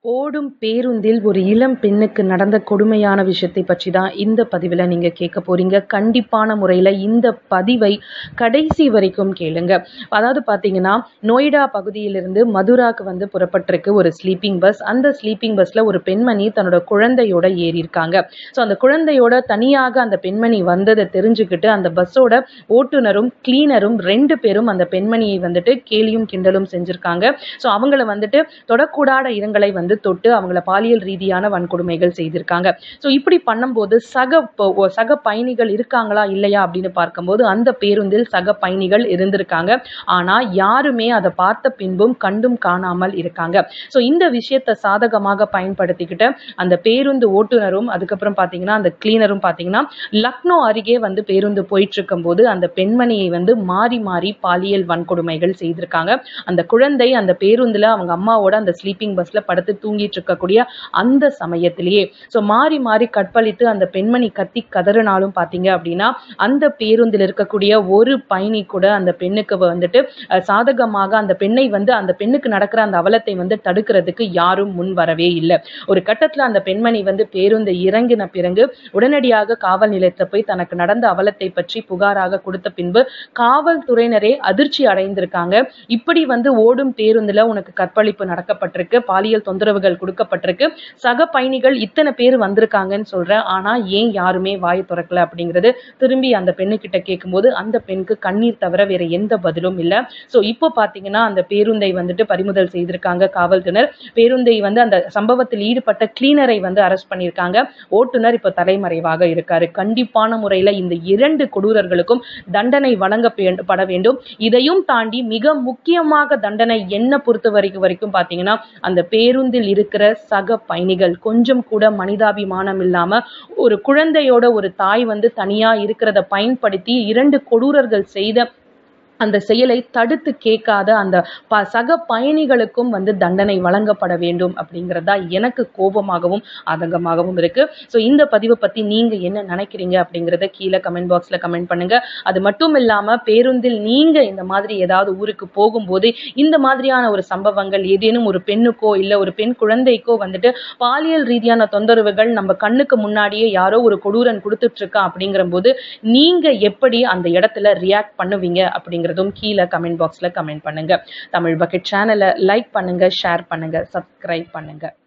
ஓடும் பேருந்தில் ஒரு இளம் பெண்ணுக்கு நடந்த கொடுமையான விஷயத்தை பற்றி தான் இந்த பதிவில் நீங்கள் கேட்க போறீங்க கண்டிப்பான முறையில் இந்த பதிவை கடைசி வரைக்கும் கேளுங்க அதாவது பார்த்தீங்கன்னா நொய்டா பகுதியிலிருந்து மதுராக்கு வந்து புறப்பட்டிருக்கு ஒரு ஸ்லீப்பிங் பஸ் அந்த ஸ்லீப்பிங் பஸ்ஸில் ஒரு பெண்மணி தன்னோட குழந்தையோட ஏறியிருக்காங்க ஸோ அந்த குழந்தையோட தனியாக அந்த பெண்மணி வந்ததை தெரிஞ்சுக்கிட்டு அந்த பஸ்ஸோட ஓட்டுநரும் கிளீனரும் ரெண்டு பேரும் அந்த பெண்மணியை வந்துட்டு கேலியும் கிண்டலும் செஞ்சுருக்காங்க ஸோ அவங்கள வந்துட்டு தொடக்கூடாத இடங்களை வந்து தொட்டு அவங்கள பாலியல் ரீதியான வன்கொடுமைகள் செய்திருக்காங்க ஸோ இப்படி பண்ணும்போது சக ப- ஒ- சக பயணிகள் இருக்காங்களா இல்லையா அப்படின்னு பார்க்கும்போது அந்த பேருந்தில் சக பயணிகள் இருந்திருக்காங்க ஆனா யாருமே அதை பார்த்த பின்பும் கண்டும் காணாமல் இருக்காங்க ஸோ இந்த விஷயத்தை சாதகமாக பயன்படுத்திக்கிட்டு அந்த பேருந்து ஓட்டுநரும் அதுக்கப்புறம் பார்த்தீங்கன்னா அந்த கிளீனரும் பார்த்தீங்கன்னா லக்னோ அருகே வந்து பேருந்து போயிட்டு இருக்கும்போது அந்த பெண்மணியை வந்து மாறி மாறி பாலியல் வன்கொடுமைகள் செய்திருக்காங்க அந்த குழந்தை அந்த பேருந்துல அவங்க அம்மாவோட அந்த ஸ்லீப்பிங் பஸ்ல படுத்து தூங்கிட்டு இருக்கக்கூடிய அந்த சமயத்திலேயே ஸோ மாறி மாறி கற்பழித்து அந்த பெண்மணி கத்தி கதறினாலும் பார்த்தீங்க அப்படின்னா அந்த பேருந்தில் இருக்கக்கூடிய ஒரு பயணி கூட அந்த பெண்ணுக்கு வந்துட்டு அஹ், சாதகமாக அந்த பெண்ணை வந்து அந்த பெண்ணுக்கு நடக்கிற அந்த அவலத்தை வந்து தடுக்கிறதுக்கு யாரும் முன் வரவே இல்லை ஒரு கட்டத்துல அந்த பெண்மணி வந்து பேருந்து இறங்கின பிறகு உடனடியாக காவல் நிலையத்தை போய் தனக்கு நடந்த அவலத்தை பற்றி புகாராக கொடுத்த பின்பு காவல்துறையினரே அதிர்ச்சி அடைந்திருக்காங்க இப்படி வந்து ஓடும் பேருந்துல உனக்கு கற்பழிப்பு நடக்கப்பட்டிருக்கு பாலியல் தொந்தரவுகள் கொடுக்கப்பட்டிருக்கு சக பயணிகள் இத்தனை பேர் வந்திருக்காங்கன்னு சொல்றேன் ஆனா ஏன் யாருமே வாய் திறக்கல அப்படிங்கிறது திரும்பி அந்த பெண்ணுகிட்ட கேட்கும்போது அந்த பெண்ணுக்கு கண்ணீர் தவிர வேற எந்த பதிலும் இல்லை ஸோ இப்போ பாத்தீங்கன்னா அந்த பேருந்தை வந்துட்டு பறிமுதல் செய்திருக்காங்க காவல்துறையினர் பேருந்தை வந்து அந்த சம்பவத்தில் ஈடுபட்ட கிளீனரை வந்து அரெஸ்ட் பண்ணியிருக்காங்க ஓட்டுநர் இப்போ தலைமறைவாக இருக்காரு கண்டிப்பான முறையில இந்த இரண்டு கொடூரர்களுக்கும் தண்டனை வழங்கப்பட வேண்டும் இதையும் தாண்டி மிக முக்கியமாக தண்டனை என்ன பொறுத்த வரைக்கும் வரைக்கும் பாத்தீங்கன்னா அந்த பேருந்தில் இருக்கிற சக பயணிகள் கொஞ்சம் கூட மனிதாபிமானம் இல்லாம ஒரு குழந்தையோட ஒரு தாய் வந்து தனியா இருக்கிறத பயன்படுத்தி இரண்டு கொடூரர்கள் செய்த அந்த செயலை தடுத்து கேட்காத அந்த ப சக பயணிகளுக்கும் வந்து தண்டனை வழங்கப்பட வேண்டும் அப்படிங்கிறதா எனக்கு கோபமாகவும் ஆதங்கமாகவும் இருக்கு ஸோ இந்த பதிவை பத்தி நீங்க என்ன நினைக்கிறீங்க அப்படிங்கிறத கீழே கமெண்ட் பாக்ஸ்ல கமெண்ட் பண்ணுங்க அது மட்டும் இல்லாம பேருந்தில் நீங்க இந்த மாதிரி ஏதாவது ஊருக்கு போகும்போது இந்த மாதிரியான ஒரு சம்பவங்கள் ஏதேனும் ஒரு பெண்ணுக்கோ இல்ல ஒரு பெண் குழந்தைக்கோ வந்துட்டு பாலியல் ரீதியான தொந்தரவுகள் நம்ம கண்ணுக்கு முன்னாடியே யாரோ ஒரு கொடூரன் கொடுத்துட்டு இருக்கா அப்படிங்கிற போது நீங்க எப்படி அந்த இடத்துல ரியாக்ட் பண்ணுவீங்க அப்படிங்கிறதும் கீழே கமெண்ட் பாக்ஸ்ல கமெண்ட் பண்ணுங்க தமிழ் பக்கெட் சேனலை லைக் பண்ணுங்க ஷேர் பண்ணுங்க சப்ஸ்கிரைப் பண்ணுங்க